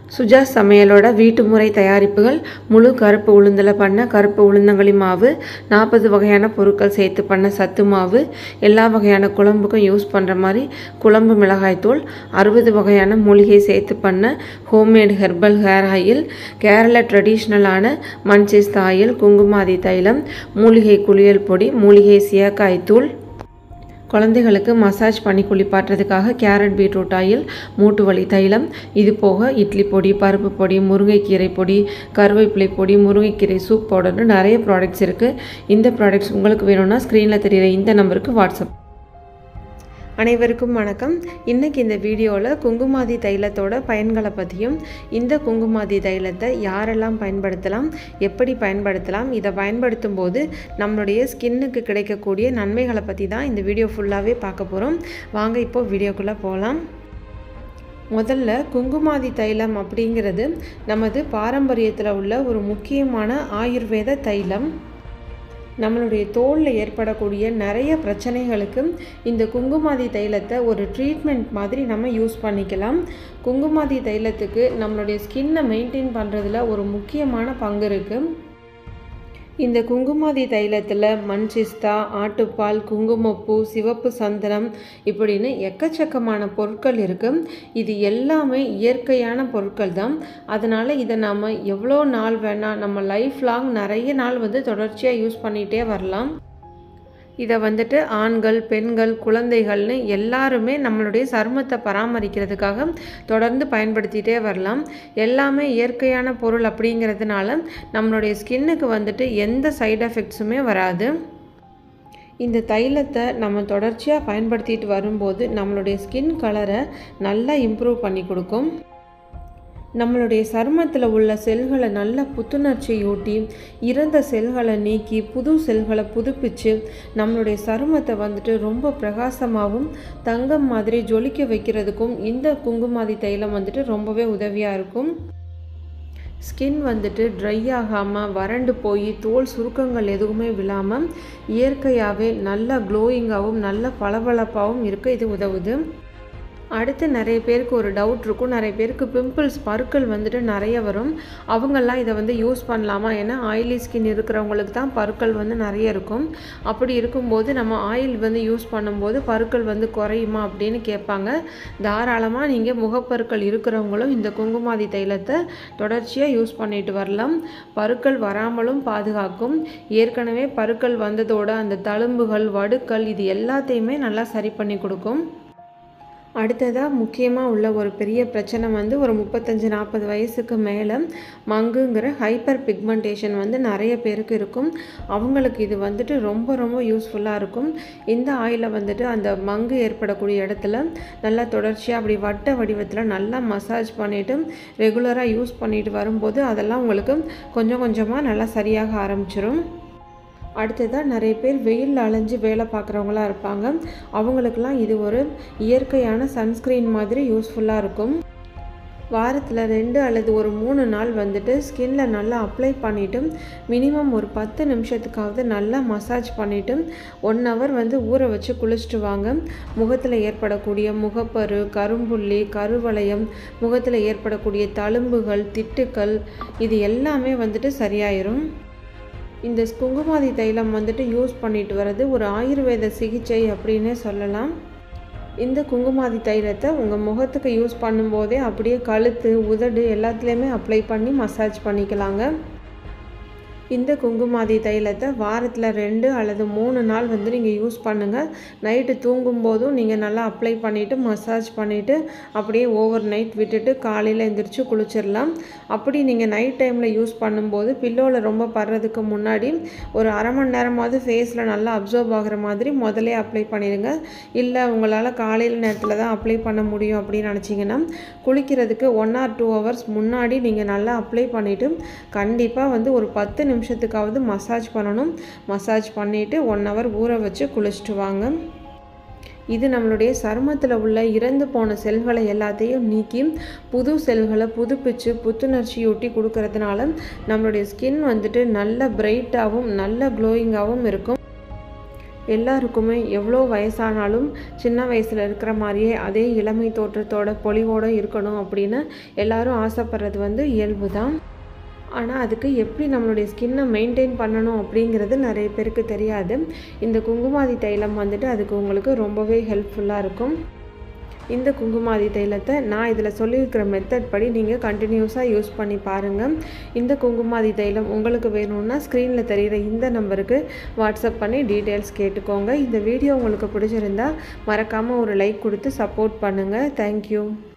சுஜா சமையலோட வீட்டு முறை தயாரிப்புகள் முழு கருப்பு உளுந்தில் பண்ண கருப்பு உளுந்தங்களி மாவு நாற்பது வகையான பொருட்கள் சேர்த்து பண்ண சத்து மாவு எல்லா வகையான குழம்புக்கும் யூஸ் பண்ணுற மாதிரி குழம்பு மிளகாய்த்தூள் அறுபது வகையான மூலிகை சேர்த்து பண்ண homemade herbal hair oil Kerala ட்ரெடிஷ்னலான மன்சிஸ்த ஆயில் குங்குமாதி தைலம் மூலிகை குளியல் பொடி மூலிகை சியக்காய் தூள் குழந்தைகளுக்கு மசாஜ் பண்ணி குளிப்பாட்டுறதுக்காக கேரட் பீட்ரூட் ஆயில் மூட்டு வலி தைலம் இது போக இட்லி பொடி பருப்பு பொடி முருங்கைக்கீரை பொடி கருவேப்பிலை பொடி முருங்கைக்கீரை சூப் பவுடர்னு நிறைய ப்ராடக்ட்ஸ் இருக்குது இந்த ப்ராடக்ட்ஸ் உங்களுக்கு வேணும்னா ஸ்க்ரீனில் தெரிகிற இந்த நம்பருக்கு வாட்ஸ்அப் அனைவருக்கும் வணக்கம் இன்றைக்கி இந்த வீடியோவில் குங்குமாதி தைலத்தோட பயன்களை பற்றியும் இந்த குங்குமாதி தைலத்தை யாரெல்லாம் பயன்படுத்தலாம் எப்படி பயன்படுத்தலாம் இதை பயன்படுத்தும் போது நம்மளுடைய ஸ்கின்னுக்கு கிடைக்கக்கூடிய நன்மைகளை பற்றி தான் இந்த வீடியோ ஃபுல்லாகவே பார்க்க போகிறோம் வாங்க இப்போது வீடியோக்குள்ளே போகலாம் முதல்ல குங்குமாதி தைலம் அப்படிங்கிறது நமது பாரம்பரியத்தில் உள்ள ஒரு முக்கியமான ஆயுர்வேத தைலம் நம்மளுடைய தோலில் ஏற்படக்கூடிய நிறைய பிரச்சனைகளுக்கு இந்த குங்குமாதி தைலத்தை ஒரு ட்ரீட்மெண்ட் மாதிரி நம்ம யூஸ் பண்ணிக்கலாம் குங்குமாதி தைலத்துக்கு நம்மளுடைய ஸ்கின்னை மெயின்டைன் பண்ணுறதுல ஒரு முக்கியமான பங்கு இருக்குது இந்த குங்குமாதி தைலத்தில் மண்சிஸ்தா ஆட்டுப்பால் குங்குமப்பூ சிவப்பு சந்தனம் இப்படின்னு எக்கச்சக்கமான பொருட்கள் இருக்குது இது எல்லாமே இயற்கையான பொருட்கள் தான் அதனால் இதை நாம் எவ்வளோ நாள் வேணால் நம்ம லைஃப் லாங் நிறைய நாள் வந்து தொடர்ச்சியாக யூஸ் பண்ணிகிட்டே வரலாம் இதை வந்துட்டு ஆண்கள் பெண்கள் குழந்தைகள்னு எல்லாருமே நம்மளுடைய சருமத்தை பராமரிக்கிறதுக்காக தொடர்ந்து பயன்படுத்திகிட்டே வரலாம் எல்லாமே இயற்கையான பொருள் அப்படிங்கிறதுனால நம்மளுடைய ஸ்கின்னுக்கு வந்துட்டு எந்த சைடு எஃபெக்ட்ஸுமே வராது இந்த தைலத்தை நம்ம தொடர்ச்சியாக பயன்படுத்திட்டு வரும்போது நம்மளுடைய ஸ்கின் கலரை நல்லா இம்ப்ரூவ் பண்ணி கொடுக்கும் நம்மளுடைய சருமத்தில் உள்ள செல்களை நல்ல புத்துணர்ச்சியூட்டி இறந்த செல்களை நீக்கி புது செல்களை புதுப்பிச்சு நம்மளுடைய சருமத்தை வந்துட்டு ரொம்ப பிரகாசமாகவும் தங்கம் மாதிரி ஜொலிக்க வைக்கிறதுக்கும் இந்த குங்குமாதி தைலம் வந்துட்டு ரொம்பவே உதவியாக இருக்கும் ஸ்கின் வந்துட்டு ட்ரை ஆகாமல் வறண்டு போய் தோல் சுருக்கங்கள் எதுவுமே விழாமல் இயற்கையாகவே நல்ல க்ளோயிங்காகவும் நல்ல பளபளப்பாகவும் இருக்க இது உதவுது அடுத்து நிறைய பேருக்கு ஒரு டவுட் இருக்கும் நிறைய பேருக்கு பிம்பிள்ஸ் பருக்கள் வந்துட்டு நிறைய வரும் அவங்கெல்லாம் இதை வந்து யூஸ் பண்ணலாமா ஏன்னா ஆயிலி ஸ்கின் இருக்கிறவங்களுக்கு தான் பருக்கள் வந்து நிறைய இருக்கும் அப்படி இருக்கும்போது நம்ம ஆயில் வந்து யூஸ் பண்ணும்போது பருக்கள் வந்து குறையுமா அப்படின்னு கேட்பாங்க தாராளமாக நீங்கள் முகப்பருக்கள் இருக்கிறவங்களும் இந்த குங்குமாதி தைலத்தை தொடர்ச்சியாக யூஸ் பண்ணிட்டு வரலாம் பருக்கள் வராமலும் பாதுகாக்கும் ஏற்கனவே பருக்கள் வந்ததோட அந்த தழும்புகள் வடுக்கள் இது எல்லாத்தையுமே நல்லா சரி பண்ணி கொடுக்கும் அடுத்ததாக முக்கியமாக உள்ள ஒரு பெரிய பிரச்சனை வந்து ஒரு முப்பத்தஞ்சு நாற்பது வயசுக்கு மேலே மங்குங்கிற ஹைப்பர் பிக்மெண்டேஷன் வந்து நிறைய பேருக்கு இருக்கும் அவங்களுக்கு இது வந்துட்டு ரொம்ப ரொம்ப யூஸ்ஃபுல்லாக இருக்கும் இந்த ஆயிலை வந்துட்டு அந்த மங்கு ஏற்படக்கூடிய இடத்துல நல்லா தொடர்ச்சியாக அப்படி வட்ட வடிவத்தில் நல்லா மசாஜ் பண்ணிவிட்டு ரெகுலராக யூஸ் பண்ணிட்டு வரும்போது அதெல்லாம் உங்களுக்கு கொஞ்சம் கொஞ்சமாக நல்லா சரியாக ஆரம்பிச்சிடும் அடுத்ததாக நிறைய பேர் வெயிலில் அலைஞ்சு வேலை பார்க்குறவங்களாம் இருப்பாங்க அவங்களுக்கெல்லாம் இது ஒரு இயற்கையான சன்ஸ்க்ரீன் மாதிரி யூஸ்ஃபுல்லாக இருக்கும் வாரத்தில் ரெண்டு அல்லது ஒரு மூணு நாள் வந்துட்டு ஸ்கின்ல நல்லா அப்ளை பண்ணிவிட்டு மினிமம் ஒரு பத்து நிமிஷத்துக்காவது நல்லா மசாஜ் பண்ணிவிட்டு ஒன் ஹவர் வந்து ஊற வச்சு குளிச்சுட்டு வாங்க முகத்தில் ஏற்படக்கூடிய முகப்பரு கரும்புள்ளி கருவளையம் முகத்தில் ஏற்படக்கூடிய தழும்புகள் திட்டுக்கள் இது எல்லாமே வந்துட்டு சரியாயிரும் இந்த குங்குமாதி தைலம் வந்துட்டு யூஸ் பண்ணிட்டு வர்றது ஒரு ஆயுர்வேத சிகிச்சை அப்படின்னே சொல்லலாம் இந்த குங்குமாதி தைலத்தை உங்கள் முகத்துக்கு யூஸ் பண்ணும்போதே அப்படியே கழுத்து உதடு எல்லாத்துலேயுமே அப்ளை பண்ணி மசாஜ் பண்ணிக்கலாங்க இந்த குங்குமாதி தைலத்தை வாரத்தில் ரெண்டு அல்லது மூணு நாள் வந்து நீங்கள் யூஸ் பண்ணுங்கள் நைட்டு தூங்கும்போதும் நீங்கள் நல்லா அப்ளை பண்ணிவிட்டு மசாஜ் பண்ணிவிட்டு அப்படியே ஓவர் நைட் விட்டுட்டு காலையில் எழுந்திரிச்சு குளிச்சிடலாம் அப்படி நீங்கள் நைட் டைமில் யூஸ் பண்ணும்போது பில்லோவில் ரொம்ப படுறதுக்கு முன்னாடி ஒரு அரை மணி நேரமாவது ஃபேஸில் நல்லா அப்சர்வ் ஆகிற மாதிரி முதலே அப்ளை பண்ணிடுங்க இல்லை உங்களால் காலையில் நேரத்தில் தான் அப்ளை பண்ண முடியும் அப்படின்னு நினச்சிங்கன்னா குளிக்கிறதுக்கு ஒன் ஆர் டூ ஹவர்ஸ் முன்னாடி நீங்கள் நல்லா அப்ளை பண்ணிவிட்டு கண்டிப்பாக வந்து ஒரு பத்து நிமிஷத்துக்காவது மசாஜ் பண்ணணும் மசாஜ் பண்ணிவிட்டு ஒன் ஹவர் ஊற வச்சு குளிச்சுட்டு வாங்க இது நம்மளுடைய சருமத்தில் உள்ள இறந்து போன செல்களை எல்லாத்தையும் நீக்கி புது செல்களை புதுப்பிச்சு புத்துணர்ச்சியூட்டி கொடுக்கறதுனால நம்மளுடைய ஸ்கின் வந்துட்டு நல்ல பிரைட்டாகவும் நல்ல க்ளோயிங்காகவும் இருக்கும் எல்லாருக்குமே எவ்வளோ வயசானாலும் சின்ன வயசில் இருக்கிற மாதிரியே அதே இளமை தோற்றத்தோட பொலிவோடு இருக்கணும் அப்படின்னு எல்லாரும் ஆசைப்படுறது வந்து இயல்பு தான் ஆனால் அதுக்கு எப்படி நம்மளுடைய ஸ்கின்னை மெயின்டைன் பண்ணணும் அப்படிங்கிறது நிறைய பேருக்கு தெரியாது இந்த குங்குமாதி தைலம் வந்துட்டு அதுக்கு உங்களுக்கு ரொம்பவே ஹெல்ப்ஃபுல்லாக இருக்கும் இந்த குங்குமாதி தைலத்தை நான் இதில் சொல்லியிருக்கிற மெத்தட் படி நீங்கள் கண்டினியூஸாக யூஸ் பண்ணி பாருங்கள் இந்த குங்குமாதி தைலம் உங்களுக்கு வேணும்னா ஸ்க்ரீனில் தெரிகிற இந்த நம்பருக்கு வாட்ஸ்அப் பண்ணி டீட்டெயில்ஸ் கேட்டுக்கோங்க இந்த வீடியோ உங்களுக்கு பிடிச்சிருந்தா மறக்காமல் ஒரு லைக் கொடுத்து சப்போர்ட் பண்ணுங்கள் தேங்க்யூ